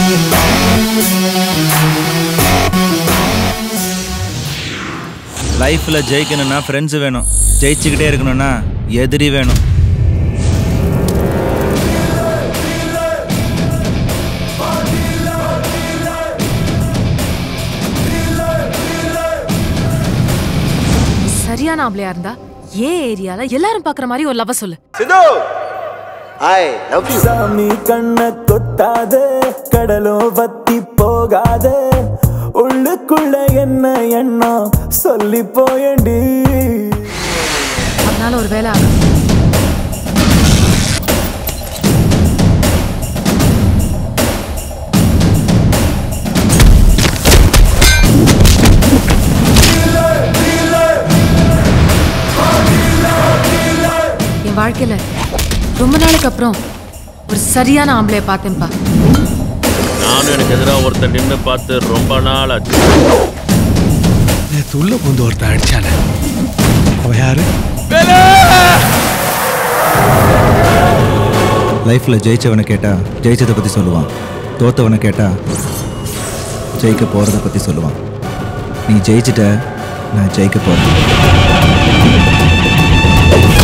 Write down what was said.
லைஃப்பில் ஜெயிக்கணும்னா ஃப்ரெண்ட்ஸ் வேணும் ஜெயிச்சுக்கிட்டே இருக்கணும்னா எதிரி வேணும் சரியான ஆம்பளையா இருந்தா ஏன் ஏரியால எல்லாரும் பாக்குற மாதிரி ஒரு லவ் சொல்லு சிந்து ஐ லவ் யூ சாமி கண்ண கொத்தாத கடலோ வத்தி போகாத உள்ளுக்குள்ள என்ன எண்ணம் சொல்லி போயண்டி அதனால ஒரு வேலை ஆகும் என் வாழ்க்கையில ரொம்ப நாளுக்கு அப்புறம் ஒரு சரியான ஆம்பளைய பார்த்தேன்ப்பா நானும் எனக்கு எதிராக ஒருத்தன் நின்று பார்த்து ரொம்ப நாள் ஆச்சு நேற்று உள்ள பூந்து ஒருத்தன் அடிச்சானே அவ யாரு லைஃப்பில் ஜெயிச்சவனை கேட்டால் ஜெயிச்சதை பற்றி சொல்லுவான் தோத்தவனை கேட்டால் ஜெயிக்க போகிறத பற்றி சொல்லுவான் நீ ஜெயிச்சிட்ட நான் ஜெயிக்க போகிறேன்